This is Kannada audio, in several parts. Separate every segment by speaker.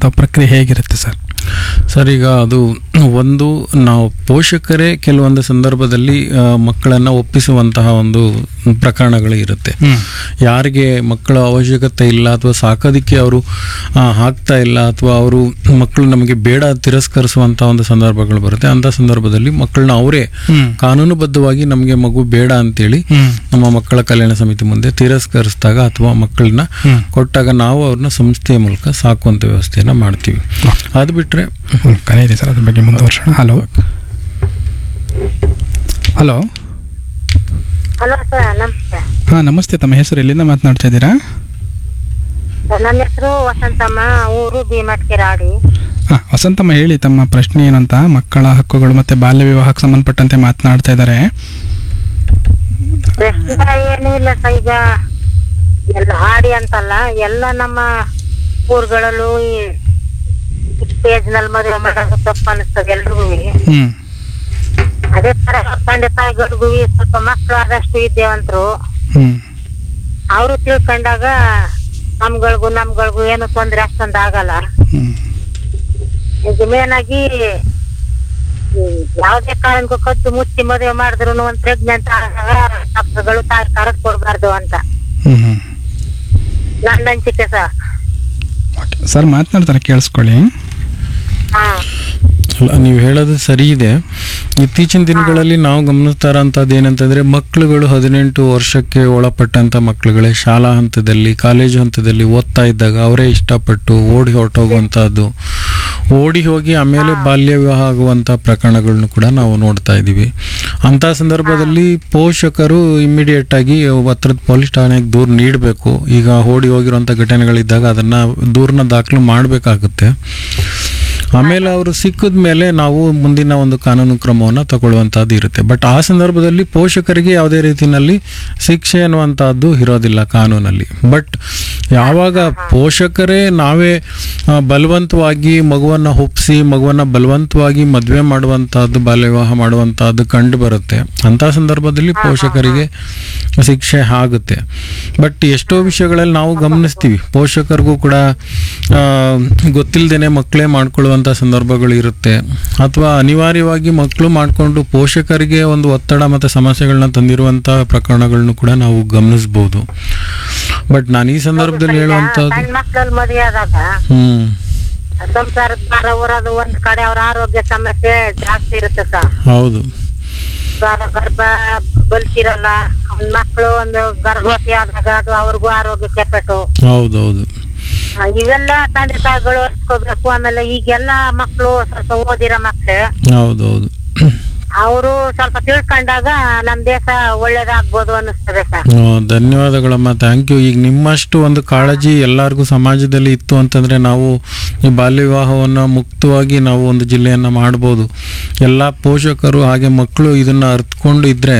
Speaker 1: ಅಥವಾ ಪ್ರಕ್ರಿಯೆ ಹೇಗಿರುತ್ತೆ ಸರ್
Speaker 2: ಸರ್ ಈಗ ಅದು ಒಂದು ನಾವು ಪೋಷಕರೇ ಕೆಲವೊಂದು ಸಂದರ್ಭದಲ್ಲಿ ಆ, ಮಕ್ಕಳನ್ನ ಒಪ್ಪಿಸುವಂತಹ ಒಂದು ಪ್ರಕರಣಗಳು ಇರುತ್ತೆ ಯಾರಿಗೆ ಮಕ್ಕಳ ಅವಶ್ಯಕತೆ ಇಲ್ಲ ಅಥವಾ ಸಾಕೋದಿಕ್ಕೆ ಅವರು ಆ, ಆಗ್ತಾ ಇಲ್ಲ ಅಥವಾ ಅವರು ಮಕ್ಕಳು ನಮಗೆ ಬೇಡ ತಿರಸ್ಕರಿಸುವಂತಹ ಒಂದು ಸಂದರ್ಭಗಳು ಬರುತ್ತೆ ಅಂತ ಸಂದರ್ಭದಲ್ಲಿ ಮಕ್ಕಳನ್ನ ಅವರೇ
Speaker 1: ಹ್ಮ್.
Speaker 2: ಕಾನೂನುಬದ್ಧವಾಗಿ ನಮಗೆ ಮಗು ಬೇಡ ಅಂತೇಳಿ
Speaker 1: ಹ್ಮ್.
Speaker 2: ನಮ್ಮ ಮಕ್ಕಳ ಕಲ್ಯಾಣ ಸಮಿತಿ ಮುಂದೆ ತಿರಸ್ಕರಿಸಿದಾಗ ಅಥವಾ ಮಕ್ಕಳನ್ನ
Speaker 1: ಹ್ಮ್.
Speaker 2: ಕೊಟ್ಟಾಗ ನಾವು ಅವ್ರನ್ನ ಸಂಸ್ಥೆಯ ಮೂಲಕ ಸಾಕುವಂಥ ವ್ಯವಸ್ಥೆಯನ್ನ ಮಾಡ್ತೀವಿ ಅದು ಬಿಟ್ರೆ
Speaker 1: ಹ್ಮ್, ಕರೆ ಇದೆ ಸರ್ ಅದ್ರ ಬಗ್ಗೆ ಮುಂದುವರ್ಸೋಣ ಹಲೋ ಹಲೋ
Speaker 3: ಹಲೋ ಸರ್ ನಮಸ್ತೆ
Speaker 1: ಹಾಂ ನಮಸ್ತೆ ತಮ್ಮ ಹೆಸರು ಎಲ್ಲಿಂದ ಮಾತನಾಡ್ತಾ ಇದ್ದೀರಾ
Speaker 3: ನನ್ನ ಹೆಸರು ವಸಂತಮ್ಮ ಊರು ಭೀಮಟ್ಕೆರಾಡಿ
Speaker 1: ಹಾಂ ವಸಂತಮ್ಮ ಹೇಳಿ ತಮ್ಮ ಪ್ರಶ್ನೆ ಏನಂತ ಮಕ್ಕಳ ಹಕ್ಕುಗಳು ಮತ್ತೆ ಬಾಲ್ಯ ವಿವಾಹಕ್ಕೆ ಸಂಬಂಧಪಟ್ಟಂತೆ ಮಾತನಾಡ್ತಾ ಇದ್ದಾರೆ
Speaker 3: ಪ್ರಶ್ನೆ ಏನೂ ಇಲ್ಲ ಸರ್ ಈಗ ಎಲ್ಲ ಹಾಡಿ ಅಂತಲ್ಲ ಎಲ್ಲ ನಮ್ಮ ಊರುಗಳಲ್ಲೂ ಈ ಪೇಜ್ ನಲ್ಲಿ ಮದುವೆ ಮಾಡೋದು ತಪ್ಪು ಅನಿಸ್ತದೆ ಎಲ್ರಿಗೂ
Speaker 1: ಹ್ಞೂ
Speaker 3: ಅದೇ ತರ ತಂದೆ ತಾಯಿಗಳಿಗೂ ಸ್ವಲ್ಪ ಮಕ್ಕಳು ಆದಷ್ಟು ವಿದ್ಯಾವಂತರು
Speaker 1: ಹ್ಞೂ
Speaker 3: ಅವರು ತಿಳ್ಕೊಂಡಾಗ ನಮ್ಗಳಿಗೂ ನಮ್ಗಳಿಗೂ ಏನು ತೊಂದ್ರೆ ಅಷ್ಟೊಂದು ಆಗಲ್ಲ
Speaker 1: ಹ್ಞೂ
Speaker 3: ಈಗ ಮೇನ್ ಆಗಿ ಈ ಯಾವುದೇ ಕಾರಣಕ್ಕೂ ಕದ್ದು ಮುಚ್ಚಿ ಮದುವೆ ಮಾಡಿದ್ರು ಒಂದ್ ಪ್ರೆಗ್ನೆಂಟ್ ಆದಾಗ ಡಾಕ್ಟರ್ಗಳು ತಾಯಿ ಕರೆದ್ ಕೊಡ್ಬಾರ್ದು ಅಂತ
Speaker 1: ಹ್ಞೂ ಹ್ಞೂ
Speaker 3: ನನ್ನ ಅನ್ಸಿಕೆ ಸರ್
Speaker 1: ಓಕೆ ಸರ್ ಮಾತನಾಡ್ತಾರೆ ಕೇಳಿಸ್ಕೊಳ್ಳಿ
Speaker 3: ಹಾ
Speaker 2: ಅಲ್ಲ ನೀವು ಹೇಳೋದು ಸರಿ ಇದೆ ಇತ್ತೀಚಿನ ದಿನಗಳಲ್ಲಿ ನಾವು ಗಮನಿಸ್ತಾ ಇರೋಂಥದ್ದು ಏನಂತಂದ್ರೆ ಮಕ್ಕಳುಗಳು ಹದಿನೆಂಟು ವರ್ಷಕ್ಕೆ ಒಳಪಟ್ಟಂತ ಮಕ್ಕಳುಗಳೇ ಶಾಲಾ ಹಂತದಲ್ಲಿ ಕಾಲೇಜು ಹಂತದಲ್ಲಿ ಓದ್ತಾ ಇದ್ದಾಗ ಅವರೇ ಇಷ್ಟಪಟ್ಟು ಓಡಿ ಹೊರಟೋಗುವಂತಹದ್ದು ಓಡಿ ಹೋಗಿ ಆಮೇಲೆ ಬಾಲ್ಯ ವಿವಾಹ ಆಗುವಂತ ಪ್ರಕರಣಗಳನ್ನು ಕೂಡ ನಾವು ನೋಡ್ತಾ ಇದ್ದೀವಿ ಅಂತ ಸಂದರ್ಭದಲ್ಲಿ ಪೋಷಕರು ಇಮಿಡಿಯೇಟ್ ಆಗಿ ಹತ್ರದ ಪೊಲೀಸ್ ಠಾಣೆಗೆ ದೂರು ನೀಡಬೇಕು ಈಗ ಓಡಿ ಹೋಗಿರುವಂತ ಘಟನೆಗಳಿದ್ದಾಗ ಅದನ್ನ ದೂರನ್ನ ದಾಖಲು ಮಾಡಬೇಕಾಗುತ್ತೆ ಆಮೇಲೆ ಅವರು ಸಿಕ್ಕಿದ ಮೇಲೆ ನಾವು ಮುಂದಿನ ಒಂದು ಕಾನೂನು ಕ್ರಮವನ್ನು ತಗೊಳ್ಳುವಂತಹದ್ದು ಇರುತ್ತೆ ಬಟ್ ಆ ಸಂದರ್ಭದಲ್ಲಿ ಪೋಷಕರಿಗೆ ಯಾವುದೇ ರೀತಿಯಲ್ಲಿ ಶಿಕ್ಷೆ ಅನ್ನುವಂತಹದ್ದು ಇರೋದಿಲ್ಲ ಕಾನೂನಲ್ಲಿ ಬಟ್ ಯಾವಾಗ ಪೋಷಕರೇ ನಾವೇ ಆ, ಬಲವಂತವಾಗಿ ಮಗುವನ್ನ ಒಪ್ಪಿಸಿ ಮಗುವನ್ನ ಬಲವಂತವಾಗಿ ಮದುವೆ ಮಾಡುವಂತಹದ್ದು ಬಾಲ್ಯ ವಿವಾಹ ಮಾಡುವಂತಹದ್ದು ಕಂಡು ಬರುತ್ತೆ ಅಂತ ಸಂದರ್ಭದಲ್ಲಿ ಪೋಷಕರಿಗೆ ಶಿಕ್ಷೆ ಆಗುತ್ತೆ ಬಟ್ ಎಷ್ಟೋ ವಿಷಯಗಳಲ್ಲಿ ನಾವು ಗಮನಿಸ್ತೀವಿ ಪೋಷಕರಿಗೂ ಕೂಡ ಆ, ಗೊತ್ತಿಲ್ಲದೇನೆ ಮಕ್ಕಳೇ ಮಾಡ್ಕೊಳ್ಳುವಂಥ ಸಂದರ್ಭಗಳು ಇರುತ್ತೆ ಅಥವಾ ಅನಿವಾರ್ಯವಾಗಿ ಮಕ್ಕಳು ಮಾಡಿಕೊಂಡು ಪೋಷಕರಿಗೆ ಒಂದು ಒತ್ತಡ ಮತ್ತು ಸಮಸ್ಯೆಗಳನ್ನ ತಂದಿರುವಂಥ ಪ್ರಕರಣಗಳನ್ನು ಕೂಡ ನಾವು ಗಮನಿಸ್ಬೋದು ಬಟ್ ನಾನು ಈ ಸಂದರ್ಭದಲ್ಲಿ ಹೇಳುವಂಥದ್ದು
Speaker 3: ಸಣ್ಣ ಮಕ್ಳಲ್ಲಿ ಮದುವೆ ಆದಾಗ
Speaker 2: ಹ್ಮ್
Speaker 3: ಸಂಸಾರದ ಭಾರ ಹೊರೋದು ಒಂದ್ ಕಡೆ ಅವ್ರ ಆರೋಗ್ಯ ಸಮಸ್ಯೆ ಜಾಸ್ತಿ ಇರುತ್ತೆ ಸರ್
Speaker 2: ಹೌದು
Speaker 3: ಗರ್- ಗರ್ಭ ಬಲ್ತಿರಲ್ಲ ಒಂದ್ ಮಕ್ಳು ಒಂದು ಗರ್ಭವತಿ ಆದಾಗ ಅದು ಅವ್ರಿಗೂ ಆರೋಗ್ಯಕ್ಕೆ ಪೆಟ್ಟು
Speaker 2: ಹೌದೌದು
Speaker 3: ಆ, ಇವೆಲ್ಲ ತಂದೆ ತಾಯಿಗಳು ಅರ್ಸ್ಕೋಬೇಕು ಆಮೇಲೆ ಈಗೆಲ್ಲ ಮಕ್ಕಳು ಸ್ವಲ್ಪ ಓದಿರೋ ಮಕ್ಳು
Speaker 2: ಹೌದೌದು
Speaker 3: ಅವರು ಸ್ವಲ್ಪ ತಿಳ್ಕೊಂಡಾಗ ನಮ್ ದೇಶ ಒಳ್ಳೇದಾಗ್ಬೋದು ಅನ್ನಿಸ್ತದೆ ಸರ್
Speaker 2: ಆ, ಧನ್ಯವಾದಗಳಮ್ಮ ಥ್ಯಾಂಕ್ ಯು ಈಗ ನಿಮ್ಮಷ್ಟು ಒಂದು ಕಾಳಜಿ ಎಲ್ಲರಿಗೂ ಸಮಾಜದಲ್ಲಿ ಇತ್ತು ಅಂತಂದ್ರೆ ನಾವು ಈ ಬಾಲ್ಯ ವಿವಾಹವನ್ನು ಮುಕ್ತವಾಗಿ ನಾವು ಒಂದು ಜಿಲ್ಲೆಯನ್ನ ಮಾಡ್ಬೋದು ಎಲ್ಲ ಪೋಷಕರು ಹಾಗೆ ಮಕ್ಕಳು ಇದನ್ನ ಅರ್ಥಕೊಂಡು ಇದ್ರೆ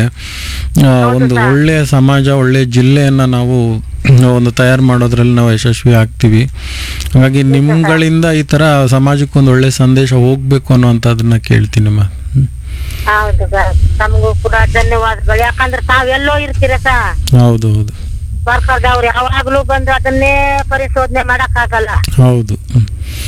Speaker 2: ಆ, ಒಂದು ಒಳ್ಳೆಯ ಸಮಾಜ ಒಳ್ಳೆಯ ಜಿಲ್ಲೆಯನ್ನ ನಾವು ಒಂದು ತಯಾರು ಮಾಡೋದ್ರಲ್ಲಿ ನಾವು ಯಶಸ್ವಿ ಆಗ್ತೀವಿ ಹಾಗಾಗಿ ನಿಮ್ಗಳಿಂದ ಈ ತರ ಸಮಾಜಕ್ಕೆ ಒಂದು ಒಳ್ಳೆ ಸಂದೇಶ ಹೋಗ್ಬೇಕು ಅನ್ನುವಂಥದ್ದನ್ನ ಕೇಳ್ತೀನಮ್ಮ ಹ್ಮ್.
Speaker 3: ಹೌದು ಸರ್ ನಮಗೂ ಕೂಡ ಧನ್ಯವಾದಗಳು ಯಾಕಂದ್ರೆ ತಾವೆಲ್ಲೋ ಇರ್ತೀರ ಸರ್
Speaker 2: ಹೌದು ಹೌದು
Speaker 3: ಸರ್ಕಾರದವ್ರು ಯಾವಾಗ್ಲೂ ಬಂದು ಅದನ್ನೇ ಪರಿಶೋಧನೆ ಮಾಡಕ್ ಆಗಲ್ಲ
Speaker 2: ಹೌದು ಹ್ಮ್.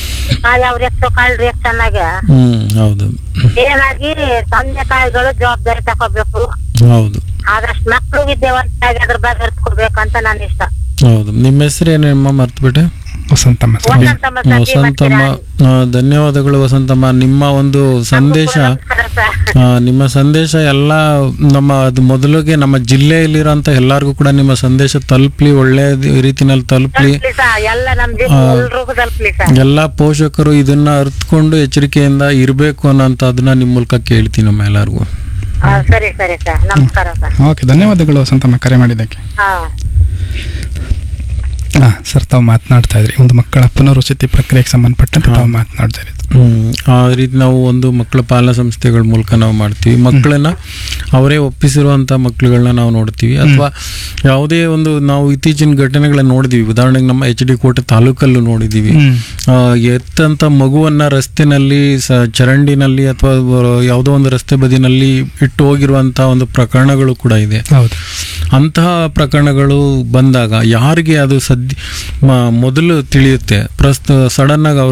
Speaker 3: ಅವ್ರ ಎಷ್ಟು ಕಾಳ್ರಿ ಎಷ್ಟು ಚೆನ್ನಾಗ
Speaker 2: ಹ್ಮ್ ಹೌದು
Speaker 3: ಏನಾಗಿ ತಂದೆ ತಾಯಿಗಳು ಜವಾಬ್ದಾರಿ ತಗೋಬೇಕು
Speaker 2: ಹೌದು
Speaker 3: ಆದಷ್ಟು ಮಕ್ಕಳು ವಿದ್ಯಾವಂತಾಗಿ ಅದ್ರ ಬಗ್ಗೆ ಅರ್ತ್ಕೋಬೇಕಂತ ನನ್ನ ಇಷ್ಟ
Speaker 2: ಹೌದು ನಿಮ್ಮ ಹೆಸರು ಏನೇನಮ್ಮ ಮರ್ತ್ಬಿಟ್ಟೆ
Speaker 1: ವಸಂತಮ್ಮ ಸರ್
Speaker 3: ವಸಂತಮ್ಮ ಸರ್,
Speaker 2: ವಸಂತಮ್ಮ ಆ, ಧನ್ಯವಾದಗಳು ವಸಂತಮ್ಮ ನಿಮ್ಮ ಒಂದು ಸಂದೇಶ
Speaker 3: ನಮಸ್ಕಾರ ಸರ್.
Speaker 2: ಆ, ನಿಮ್ಮ ಸಂದೇಶ ಎಲ್ಲ ನಮ್ಮ ಅದು ಮೊದಲಿಗೆ ನಮ್ಮ ಜಿಲ್ಲೆಯಲ್ಲಿರೋಂಥ ಎಲ್ಲರಿಗೂ ಕೂಡ ನಿಮ್ಮ ಸಂದೇಶ ತಲುಪ್ಲಿ ಒಳ್ಳೆ ರೀತಿನಲ್ಲಿ ತಲುಪ್ಲಿ
Speaker 3: ತಲುಪ್ಲಿ ಸರ್ ಎಲ್ಲ ನಮ್ ಜಿಲ್ಲೆ ಎಲ್ರಿಗೂ ತಲುಪ್ಲಿ ಸರ್
Speaker 2: ಎಲ್ಲ ಪೋಷಕರು ಇದನ್ನ ಅರ್ಥಕೊಂಡು ಎಚ್ಚರಿಕೆಯಿಂದ ಇರಬೇಕು ಅನ್ನೋಂಥದ್ದನ್ನ ನಿಮ್ಮ ಮೂಲಕ ಕೇಳ್ತೀನಿ ನಮ್ಮ ಎಲ್ಲರಿಗೂ
Speaker 3: ಹಾ, ಸರಿ ಸರಿ ಸರ್ ನಮಸ್ಕಾರ ಸರ್
Speaker 1: ಓಕೆ ಧನ್ಯವಾದಗಳು ವಸಂತಮ್ಮ ಕರೆ ಮಾಡಿದ್ದಕ್ಕೆ
Speaker 3: ಹಾ
Speaker 1: ಹಾಂ ಸರ್ ತಾವು ಮಾತನಾಡ್ತಾ ಇದ್ರಿ ಒಂದು ಮಕ್ಕಳ ಪುನರ್ವಸತಿ ಪ್ರಕ್ರಿಯೆಗೆ ಸಂಬಂಧಪಟ್ಟಂತೆ ತಾವು ಮಾತನಾಡ್ತಾ ಇರೋದು
Speaker 2: ಹ್ಮ್. ಆ ರೀತಿ ನಾವು ಒಂದು ಮಕ್ಕಳ ಪಾಲನಾ ಸಂಸ್ಥೆಗಳ ಮೂಲಕ ನಾವು ಮಾಡ್ತೀವಿ ಮಕ್ಕಳನ್ನ ಅವರೇ ಒಪ್ಪಿಸಿರುವಂತ ಮಕ್ಕಳುಗಳನ್ನ ನಾವು ನೋಡ್ತೀವಿ ಅಥವಾ ಯಾವುದೇ ಒಂದು ನಾವು ಇತ್ತೀಚಿನ ಘಟನೆಗಳನ್ನ ನೋಡಿದೀವಿ ಉದಾಹರಣೆಗೆ ನಮ್ಮ ಎಚ್ ಡಿ ಕೋಟೆ ತಾಲೂಕಲ್ಲೂ ನೋಡಿದೀವಿ
Speaker 1: ಹ್ಮ್.
Speaker 2: ಆ, ಎತ್ತಂತ ಮಗುವನ್ನ ರಸ್ತೆನಲ್ಲಿ ಸ ಚರಂಡಿನಲ್ಲಿ ಅಥವಾ ಯಾವುದೋ ಒಂದು ರಸ್ತೆ ಬದಿನಲ್ಲಿ ಇಟ್ಟು ಹೋಗಿರುವಂತ ಒಂದು ಪ್ರಕರಣಗಳು ಕೂಡ ಇದೆ
Speaker 1: ಹೌದು
Speaker 2: ಅಂತಹ ಪ್ರಕರಣಗಳು ಬಂದಾಗ ಯಾರಿಗೆ ಅದು ಸದ್ಯ ಮ- ಮೊದಲು ತಿಳಿಯುತ್ತೆ ಪ್ರಸ್ತ ಸಡನ್ ಆಗಿ ಅವ್ರ